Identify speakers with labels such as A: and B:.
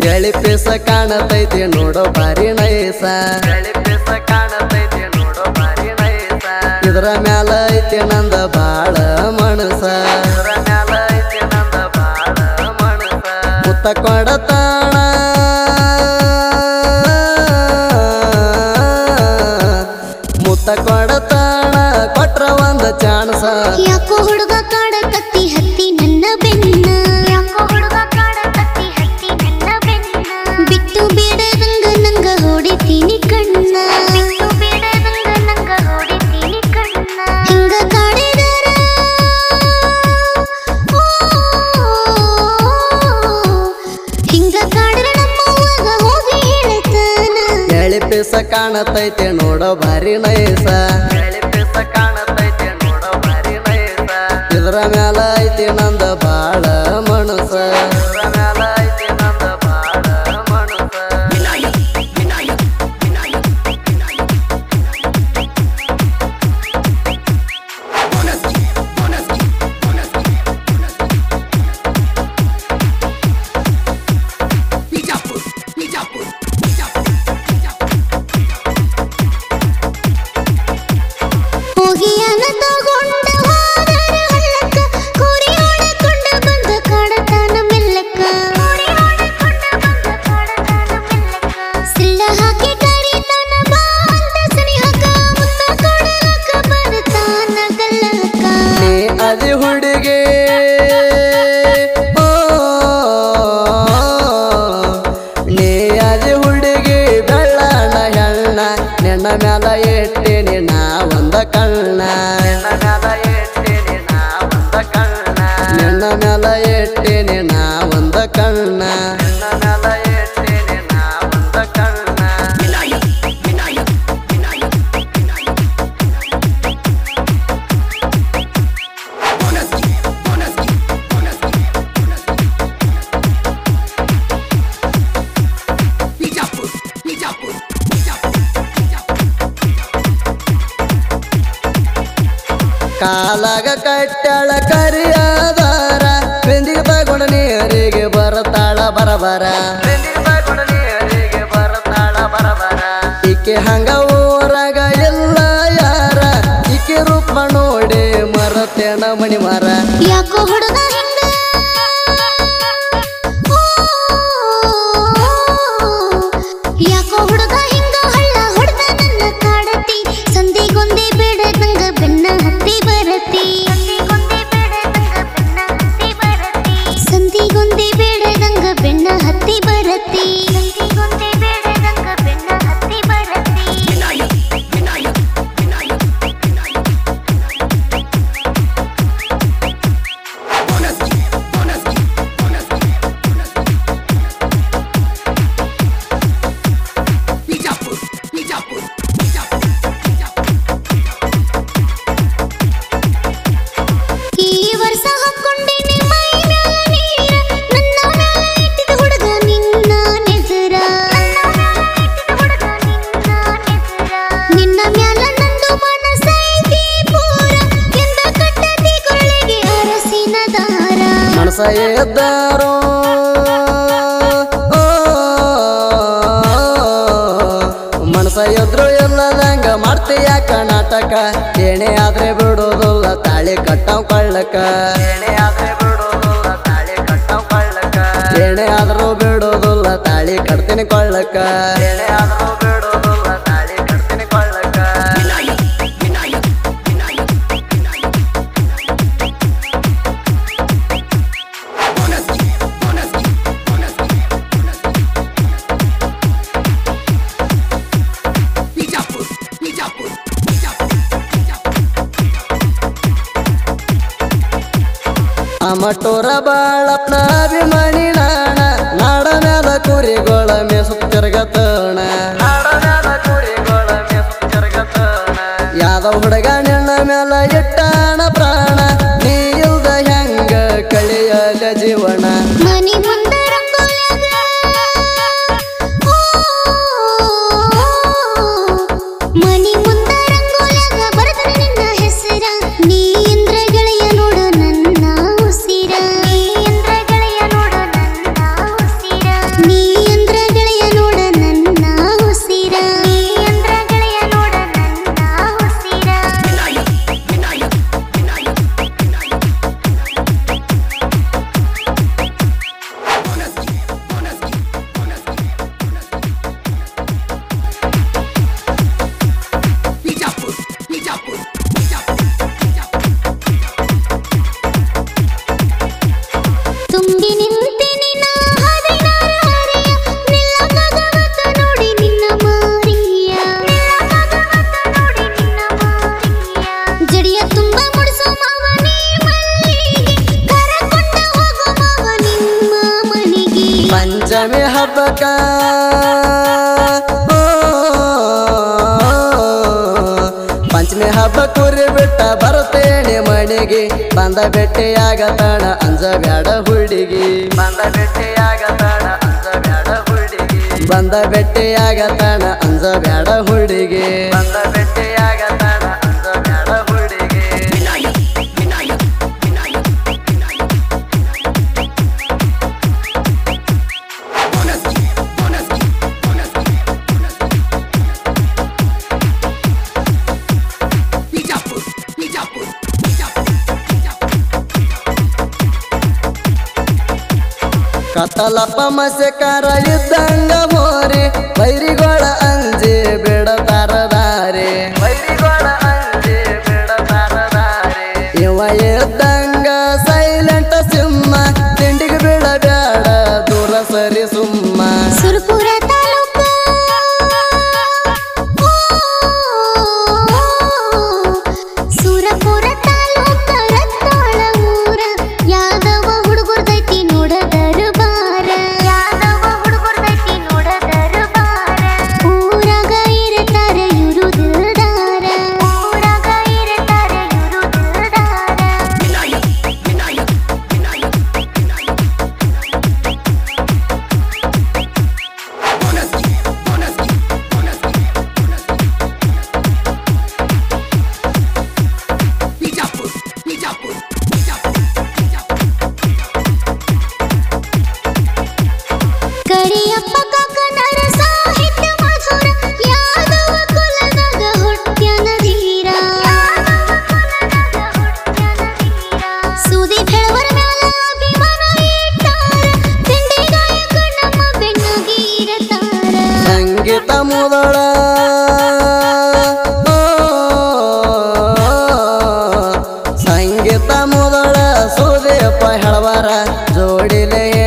A: ಎಳಿ piece ಕಾಣತೈತಿ ನೋಡೋ ಬಾರಿ ನೈಸ ಎಳಿ piece ಕಾಣತೈತಿ ನೋಡೋ ಬಾರಿ ನೈಸ ಇದ್ರ ಮ್ಯಾಲ ಐತಿ ನಂದ ಬಾಳ ಮನಸ ಇದ್ರ ಮ್ಯಾಲ ಐತಿ ನಂದ ಬಾಳ ಮನಸ ಮುತ್ತ ಕೊಡತಾಣ ಮುತ್ತ ಕೊಡತಾಣ ಕೊಟ್ರ ಒಂದ ಚಾನ್ಸ
B: ಯಾಕೋ ಹುಡುಗ ಕಾಡ ಕತ್ತಿ ಹತ್ತಿ ನನ್ನ ಬೆನ್ನ ಯಾಕೋ ಹುಡುಗ ಕಾಡ ಕತ್ತಿ ಹತ್ತಿ ನನ್ನ ಬೆನ್ನ ಬಿಟ್ಟು ಬೇಡದಂಗ ನಂಗ ಹೊಡಿತೀನಿ ಕಣ್ಣ ಬಿಟ್ಟು ಬೇಡದಂಗ ನಂಗ ಹೊಡಿತೀನಿ ಕಣ್ಣ ಹಿಂಗ ಕಾಡಿದರ ಓ, ಹಿಂಗ ಕಾಡಿರ ನಮ್ಮವ್ವಗ ಹೋಗಿ ಹೇಳ್ತಾನ
A: ಎಳಿ ಪೀಸ ಕಾಣತೈತೆ ನೋಡೋ ಭಾರಿ ನೈಸ ಎಳಿ ಪೀಸ ಕಾಣತೈತೆ ನೋಡೋ ಭಾರಿ ನೈಸ ಇದ್ರ ಮ್ಯಾಲ ಐತಿ ನಂದ ಬಾಳ ಮನಸ ಇದ್ರ ಮ್ಯಾಲ ಐತಿ ನಂದ ಬಾಳ ಮನಸ
B: ಹೋಗಿ ಅನ ತಗೊಂಡ ಹೋದರ ಹಳ್ಳಕ್ಕ ಕುರಿ ಹೊಡೆಕೊಂಡ ಬಂದ ಕಾಡತಾನ ಮೆಲ್ಲಕ್ಕ ಸಿಳ್ಳ ಹಾಕಿ ಕರಿತಾನ ಬಾ ಅಂತ ಸನಿಹಕ್ಕ ಮುತ್ತ ಕೊಡಲಕ್ಕ ಬರ್ತಾನ ಗಲ್ಲಕ್ಕ
A: ನೀ ಅದಿ ಹುಡುಗಿ ಓ, ನೀ ಅದಿ ಹುಡುಗಿ ಬೆಳ್ಳನ ಹೆಣ್ಣ ನಿನ್ನ ಮ್ಯಾಲ ಇಟ್ಟಿನಿ ನಾ ಒಂದ ಕಣ್ಣ ನಿನ್ನ ಮ್ಯಾಲ ಇಟ್ಟಿನಿ ನಾ ಒಂದ ಕಣ್ಣ ನಿನ್ನ ಮ್ಯಾಲ ಇಟ್ಟಿನಿ ನಾ ಒಂದ ಕಣ್ಣ ನಿನ್ನ ಮ್ಯಾಲ ಇಟ್ಟಿನಿ ನಾ ಒಂದ ಕಣ್ಣ ಕಾಲಾಗ ಕಟ್ಟಳ ಕರಿಯಾದಾರ ಬೆಂದಿಗೆ ತಗೊಂಡ ನೀರಿಗೆ ಬರತಾಳ ಬರಬರ ಈಕೆ ಹಂಗ ಊರಾಗ ಎಲ್ಲ ಯಾರ ಈಕೆ ರೂಪ ನೋಡಿ ಮರತೇನ ಮಣಿ ಮರ
B: ಯಾಕೋ ಹುಡುಗ ಹಿಂಗ ಓ, ಯಾಕೋ ಹುಡುಗ ಹಿಂಗ ಹಳ್ಳ ಹೊಡೆದ ನನ್ನ ಕಾಡತಿ ಸಂದಿಗೊಂದಿ ಬೇಡದಂಗ ಬೆನ್ನ ಹತ್ತಿ ಬರತಿ ಸಂದಿಗೊಂದಿ ಬೇಡದಂಗ ಬೆನ್ನ ಹತ್ತಿ ಬರತಿ ಸಂದಿಗೊಂದಿ ಬೇಡದಂಗ ಬೆನ್ನ ಹತ್ತಿ ಬರತಿ ಈ ವರ್ಷ ಹಾಕೊಂಡಿನಿ ಮೈ ಮ್ಯಾಲ ನೀರ ನನ್ನ ಮ್ಯಾಲ ಇಟ್ಟಿದ ಹುಡುಗ ನಿನ್ನ ನೆಸರ ನಿನ್ನ ಮ್ಯಾಲ ನಂದು ಮನಸೈತಿ ಪೂರ ಎಂದ ಕಟ್ಟತಿ ಕೊಳ್ಳಿಗೆ ಅರಸಿನ ದಾರ
A: ಮನಸ ಎದ್ದಾರೋ ಮನಸ ಎದ್ರು ಎಲ್ಲದಂಗ ಮಾಡ್ತೀಯಾಕ ನಾಟಕ ಏನೇ ಆದ್ರೆ ಬಿಡೋದಿಲ್ಲ ತಾಳಿ ಕಟ್ಟವ್ ಕೊಳ್ಳಕ ಏನೇ ಆದ್ರೆ ಬಿಡೋದಿಲ್ಲ ತಾಳಿ ಕಟ್ಟವ್ ಕೊಳ್ಳಕ ಏನೇ ಆದ್ರೂ ಬಿಡೋದಿಲ್ಲ ತಾಳಿ ಕಟ್ತೀನಿ ಕೊಳ್ಳಕ ಏನೇ ಆದ್ರೂ ಬಿಡೋದಿಲ್ಲ ತಾಳಿ ಕಟ್ತೀನಿ ಕೊಳ್ಳಕ ಅಮಟೋರ ಬಾಳಪ್ಪನ ಅಭಿಮಾನಿ ನಾಣ ನಾಡ ಮ್ಯಾಲ ಕುರಿಗಳ ಮೇಸುತ್ತಿರ್ಗತಣ ಯಾದವ ಹುಡುಗ ನಿನ್ನ ಮ್ಯಾಲ ಇಟ್ಟಾಣ ಪ್ರಾಣ ನೀ ಇಲ್ದ ಹೆಂಗ ಕಳಿಯಲ ಜೀವನ
B: ಮನಿ ಮುಂದ ರಂಗೋಲ್ಯಾಗ ಓ, ಮನಿ ಮುಂದ ರಂಗೋಲ್ಯಾಗ ಬರೆದ ನಿನ್ನ ಹೆಸರ ನೀ ಇಂದ್ರ ಗೆಳೆಯ ನೋಡು ನನ್ನ ಉಸಿರ ನೀ ಇಂದ್ರ ಗೆಳೆಯ ನೋಡು ನನ್ನ ಉಸಿರ ನೀ
A: ಪಂಚಮಿ ಹಬ್ಬಕ್ಕ ಓ, ಪಂಚಮಿ ಹಬ್ಬ ಕುರಿ ಬಿಟ್ಟ ಬರುತ್ತೇನೆ ಮನೆಗೆ ಬಂದ ಭೇಟಿಯಾಗತಾಣ ಅಂಜ ಬ್ಯಾಡ ಹುಡುಗಿ ಬಂದ ಭೇಟಿಯಾಗತಾಣ ಅಂಜ ಬ್ಯಾಡ ಹುಡುಗಿ ಬಂದ ಭೇಟಿಯಾಗತಾಣ ಅಂಜ ಬ್ಯಾಡ ಹುಡುಗಿ ಬಂದ ಭೇಟಿಯಾಗತಾಣ ಅಂಜ ಬ್ಯಾಡ ಹುಡುಗಿ ಕತ್ತಲಪ್ಪ ಮಸ್ಯಕಾರ ಇದ್ದಂಗ ಮೋರಿ ಬೈರಿಗೋಳ ಅಂಜಿ ಬಿಡತಾರ ದಾರಿ ಬೈರಿಗೋಳ ಅಂಜಿ ಬಿಡತಾರ ದಾರಿ ಇವ ಇದ್ದಂಗ ಸೈಲೆಂಟ್ ಸಿಂಹ ತಿಂಡಿಗೆ ಬಿಡಬೇಡ ದೂರ ಸರಿ ಸುಮ್ಮ
B: ಸುರಪುರ ತಾಲೂಕು ಓ, ಸುರಪುರ ತಾಲೂಕ ರತ್ನಾಳ ಊರ ಯಾದವ ಹುಡುಗರ್ದೈತಿ ನೋಡದರ ಬಾರ ಯಾದವ ಹುಡುಗರ್ದೈತಿ ನೋಡದರ ಬಾರ ಊರಾಗ ಇರ್ತಾರ ಇವರು ದಿಲ್ದಾರ ಊರಾಗ ಇರ್ತಾರ ಇವರು ದಿಲ್ದಾರ ಕರಿಯಪ್ಪ ಕಾಕನರ ಸಾಹಿತ್ಯ ಮಧುರ ಯಾದವ ಕುಲದಾಗ ಹುಟ್ಟ್ಯನ ಧೀರ ಸುದಿ ಬೆಳವರ ಮ್ಯಾಲ ಅಭಿಮಾನ ಇಟ್ಟಾರ ತಿಂಡಿ ಗಾಯಕ ನಮ್ಮ ಬೆನ್ನಗಿ ಇರತಾರ
A: ಸಂಗೀತ ಮುದಳ ಸಂಗೀತ ಮುದಳ ಸುದೀಪ ಹೆಳವರ ಜೋಡಿಲೆ